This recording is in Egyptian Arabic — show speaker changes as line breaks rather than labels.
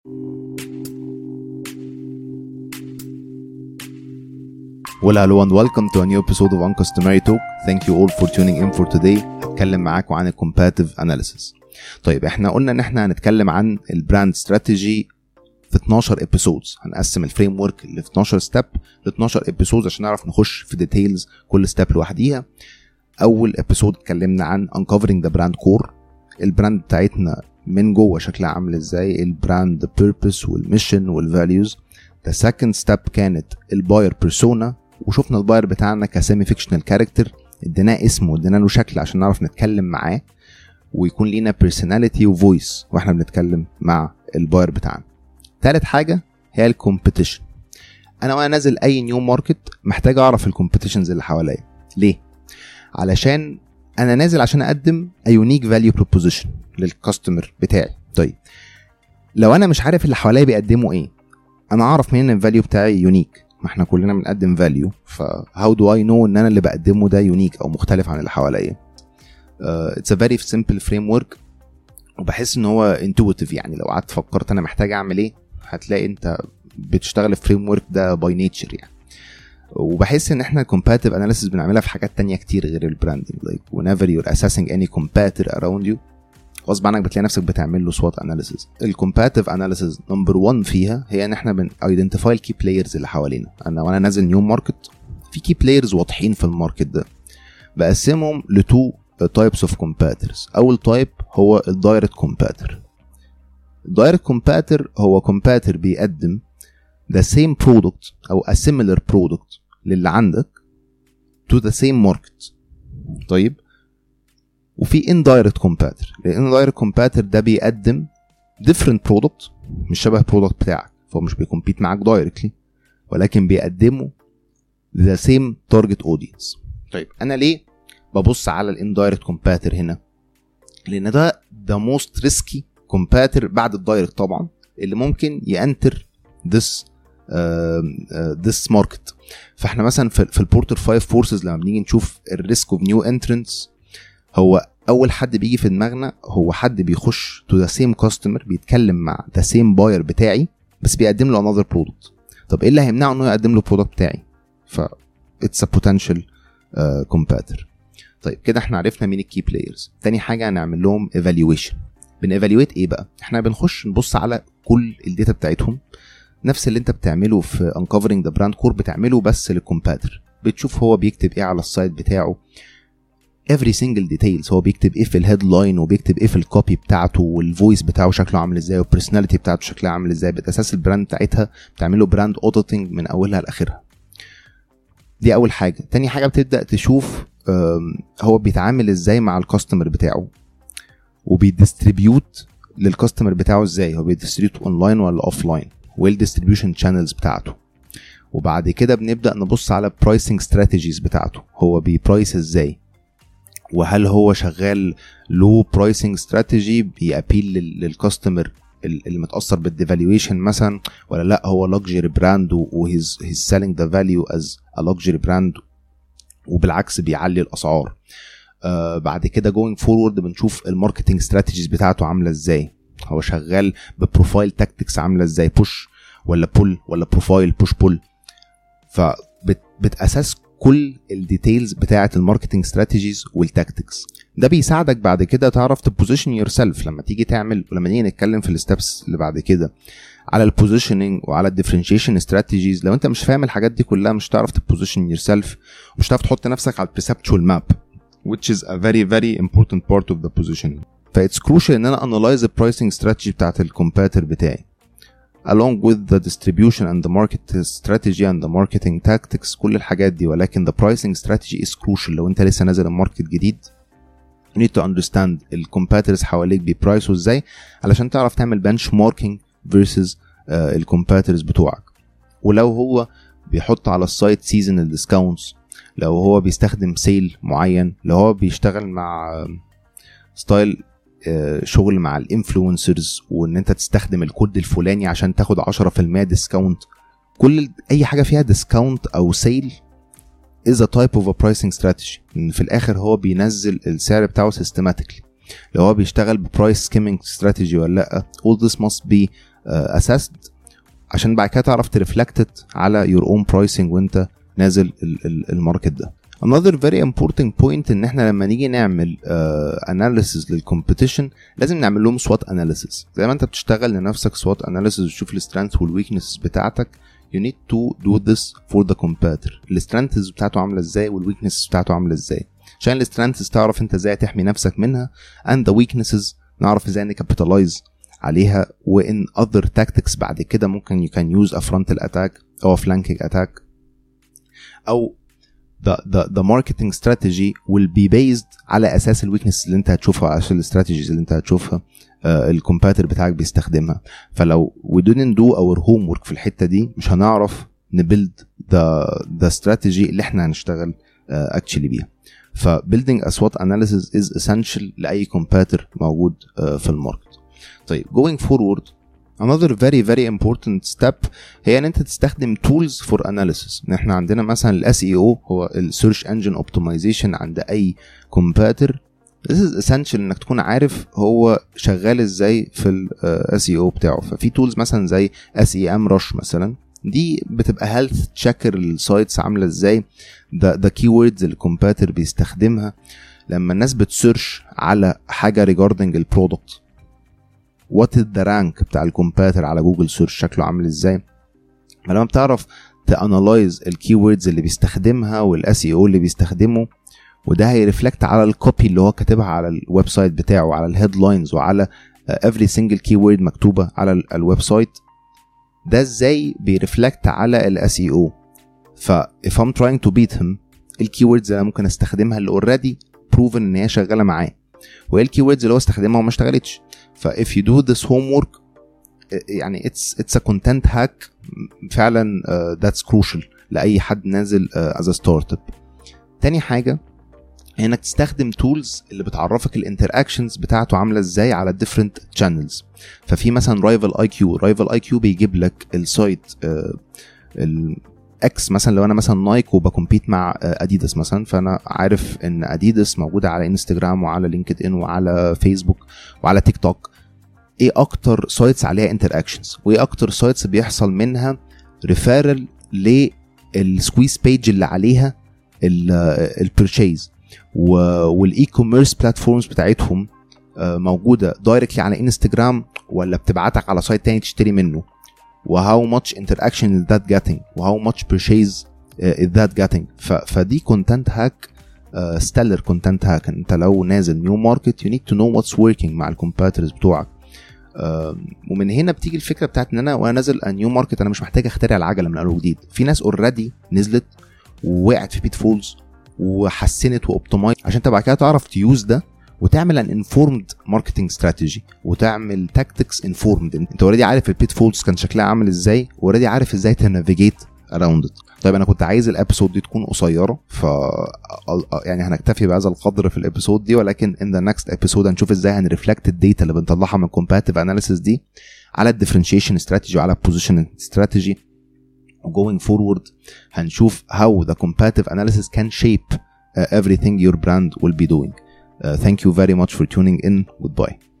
Well, hello and welcome to a new episode of Uncustomary Talk. Thank you all for tuning in for today. هتكلم معاكم عن الكومباتيف اناليسيس. طيب احنا قلنا ان احنا هنتكلم عن البراند استراتيجي في 12 ابيسودز هنقسم الفريم ورك اللي في 12 ستيب ل 12 ابيسودز عشان نعرف نخش في ديتيلز كل ستيب لوحديها. اول ابيسود اتكلمنا عن uncovering the brand core البراند بتاعتنا من جوه شكلها عامل ازاي البراند بيربس والميشن والفاليوز ذا سكند ستيب كانت الباير بيرسونا وشفنا الباير بتاعنا كسيمي فيكشنال كاركتر اديناه اسم وادينا له شكل عشان نعرف نتكلم معاه ويكون لينا بيرسوناليتي وفويس واحنا بنتكلم مع الباير بتاعنا تالت حاجه هي الكومبيتيشن انا وانا نازل اي نيو ماركت محتاج اعرف الكومبيتيشنز اللي حواليا ليه علشان انا نازل عشان اقدم يونيك فاليو بروبوزيشن للكاستمر بتاعي طيب لو انا مش عارف اللي حواليا بيقدموا ايه انا اعرف منين ان الفاليو بتاعي يونيك ما احنا كلنا بنقدم فاليو فهاو دو اي نو ان انا اللي بقدمه ده يونيك او مختلف عن اللي حواليا اتس ا فيري سمبل فريم ورك وبحس ان هو انتويتيف يعني لو قعدت فكرت انا محتاج اعمل ايه هتلاقي انت بتشتغل في فريم ورك ده باي نيتشر يعني وبحس ان احنا الكومباتيف اناليسيس بنعملها في حاجات تانية كتير غير البراندنج لايك whenever you're assessing any competitor around you غصب عنك بتلاقي نفسك بتعمل له سوات اناليسيس الكومباتيف اناليسيس نمبر 1 فيها هي ان احنا بن ايدنتيفاي الكي بلايرز اللي حوالينا انا وانا نازل نيو ماركت في كي بلايرز واضحين في الماركت ده بقسمهم لتو تايبس اوف كومباترز اول تايب هو الدايركت كومباتر الدايركت كومباتر هو كومباتر بيقدم the same product او a similar product للي عندك to the same market طيب وفي indirect competitor ال indirect competitor ده بيقدم different product مش شبه البرودكت بتاعك فهو مش بيكمبيت معاك directly ولكن بيقدمه the same target audience طيب انا ليه ببص على الاندايركت كومباتر هنا لان ده the most risky competitor بعد الدايركت طبعا اللي ممكن ينتر this ذس uh, ماركت uh, فاحنا مثلا في, في البورتر 5 فورسز لما بنيجي نشوف الريسك اوف نيو انترنس هو اول حد بيجي في دماغنا هو حد بيخش تو ذا سيم كاستمر بيتكلم مع ذا سيم باير بتاعي بس بيقدم له انذر برودكت طب ايه اللي هيمنعه انه يقدم له البرودكت بتاعي ف اتس ا بوتنشال كومباتر طيب كده احنا عرفنا مين الكي بلايرز تاني حاجه هنعمل لهم ايفالويشن بنيفالويت ايه بقى احنا بنخش نبص على كل الداتا بتاعتهم نفس اللي انت بتعمله في uncovering the brand core بتعمله بس للكومباتر بتشوف هو بيكتب ايه على السايت بتاعه every single details هو بيكتب ايه في الهيدلاين وبيكتب ايه في الكوبي بتاعته والفويس بتاعه شكله عامل ازاي والبرسوناليتي بتاعته شكلها عامل ازاي باساس البراند بتاعتها بتعمله براند اوديتنج من اولها لاخرها دي اول حاجه تاني حاجه بتبدا تشوف هو بيتعامل ازاي مع الكاستمر بتاعه وبيديستريبيوت للكاستمر بتاعه ازاي هو بيديستريبيوت اونلاين ولا اوف لاين والديستريبيوشن شانلز بتاعته وبعد كده بنبدا نبص على برايسنج استراتيجيز بتاعته هو بيبرايس ازاي وهل هو شغال لو برايسنج استراتيجي بيابيل للكاستمر اللي متاثر بالديفالويشن مثلا ولا لا هو لكجري براند وهيز هيز سيلينج ذا فاليو از ا لكجري براند وبالعكس بيعلي الاسعار آه بعد كده جوينج فورورد بنشوف الماركتنج استراتيجيز بتاعته عامله ازاي هو شغال ببروفايل تاكتكس عامله ازاي بوش ولا بول ولا بروفايل بوش بول فبتاساس كل الديتيلز بتاعه الماركتنج استراتيجيز والتاكتكس ده بيساعدك بعد كده تعرف تبوزيشن يور سيلف لما تيجي تعمل ولما نيجي نتكلم في الستبس اللي بعد كده على البوزيشننج وعلى الديفرنشيشن استراتيجيز لو انت مش فاهم الحاجات دي كلها مش هتعرف تبوزيشن يور سيلف ومش هتعرف تحط نفسك على البريسبتشوال ماب which is a very very important part of the positioning فايتس كروشال ان انا انالايز البرايسنج استراتيجي بتاعت الكومباتر بتاعي along with the distribution and the market strategy and the marketing tactics كل الحاجات دي ولكن the pricing strategy is crucial لو انت لسه نازل الماركت جديد you need to understand الكومباترز حواليك بيبرايسوا ازاي علشان تعرف تعمل bench marking versus الكومباترز بتوعك ولو هو بيحط على السايت سيزونال ديسكاونتس لو هو بيستخدم سيل معين لو هو بيشتغل مع ستايل شغل مع الانفلونسرز وان انت تستخدم الكود الفلاني عشان تاخد 10% ديسكاونت كل اي حاجه فيها ديسكاونت او سيل is a type of a pricing strategy ان في الاخر هو بينزل السعر بتاعه systematically لو هو بيشتغل ببرايس سكيمنج استراتيجي ولا لا all this must be اسست عشان بعد كده تعرف ترفلكتد على يور اون برايسنج وانت نازل الماركت ده another very important point ان احنا لما نيجي نعمل اناليسز uh, للكومبيتيشن لازم نعمل لهم سوات اناليسز زي ما انت بتشتغل لنفسك سوات اناليسز وتشوف السترينث والويكنس بتاعتك you need to do this for the competitor السترينثز بتاعته عامله ازاي والويكنس بتاعته عامله ازاي عشان السترينثز تعرف انت ازاي تحمي نفسك منها and the weaknesses نعرف ازاي نكابيتالايز عليها وان other tactics بعد كده ممكن you can use a frontal attack او a flanking attack او the the the marketing strategy will be based على اساس الويكنس اللي انت هتشوفها على اساس الاستراتيجيز اللي انت هتشوفها الكومباتر بتاعك بيستخدمها فلو we didn't do our homework في الحته دي مش هنعرف نبيلد the the strategy اللي احنا هنشتغل اكشلي uh, بيها فبيلدينج a SWOT analysis is essential لاي كومباتر موجود uh, في الماركت طيب going forward another very very important step هي ان انت تستخدم tools for analysis ان احنا عندنا مثلا الاس اي او هو السيرش انجن اوبتمايزيشن عند اي كومباتر This is essential انك تكون عارف هو شغال ازاي في الاس اي او بتاعه ففي تولز مثلا زي اس اي ام رش مثلا دي بتبقى هيلث تشيكر السايتس عامله ازاي ده ده كي ووردز اللي الكومباتر بيستخدمها لما الناس بتسيرش على حاجه ريجاردنج البرودكت وات ذا رانك بتاع الكومباتر على جوجل سيرش شكله عامل ازاي فلما بتعرف تانلايز الكي ووردز اللي بيستخدمها والاس اي او اللي بيستخدمه وده هيرفلكت على الكوبي اللي هو كاتبها على الويب سايت بتاعه وعلى الهيدلاينز وعلى every single keyword مكتوبه على الويب سايت ده ازاي بيرفلكت على الاس اي او ف if I'm trying to beat him الكيوردز اللي انا ممكن استخدمها اللي اوريدي بروفن ان هي شغاله معاه وايه الكيوردز اللي هو استخدمها وما اشتغلتش ف if you do this homework يعني it's it's a content hack فعلا uh, that's crucial لاي حد نازل uh, as a startup تاني حاجه هي انك تستخدم تولز اللي بتعرفك الانتراكشنز بتاعته عامله ازاي على الديفرنت شانلز ففي مثلا رايفل اي كيو رايفل اي كيو بيجيب لك السايت اكس مثلا لو انا مثلا نايك وبكمبيت مع اديداس مثلا فانا عارف ان اديداس موجوده على انستجرام وعلى لينكد ان وعلى فيسبوك وعلى تيك توك ايه اكتر سايتس عليها انتراكشنز وايه اكتر سايتس بيحصل منها ريفيرال للسكويز بيج اللي عليها البرشيز والاي كوميرس بلاتفورمز بتاعتهم موجوده دايركتلي على انستجرام ولا بتبعتك على سايت تاني تشتري منه وهاو ماتش انتراكشن از ذات جيتنج وهاو ماتش بيرشيز از ذات جيتنج فدي كونتنت هاك ستيلر كونتنت هاك انت لو نازل نيو ماركت يو نيد تو نو واتس وركينج مع الكومبيترز بتوعك uh, ومن هنا بتيجي الفكره بتاعت ان انا وانا نازل نيو ماركت انا مش محتاج اخترع العجله من اول وجديد في ناس اوريدي نزلت ووقعت في بيت فولز وحسنت واوبتمايز عشان انت بعد كده تعرف تيوز ده وتعمل ان انفورمد ماركتنج استراتيجي وتعمل تاكتكس انفورمد انت اوريدي عارف البيت فولز كان شكلها عامل ازاي واوريدي عارف ازاي تنافيجيت اراوند طيب انا كنت عايز الابيسود دي تكون قصيره ف يعني هنكتفي بهذا القدر في الابيسود دي ولكن ان ذا نكست ابيسود هنشوف ازاي هنرفلكت الداتا اللي بنطلعها من الكومباتيف اناليسيس دي على الديفرنشيشن استراتيجي وعلى البوزيشن استراتيجي going forward هنشوف how the competitive analysis can shape uh, everything your brand will be doing. Uh, thank you very much for tuning in. Goodbye.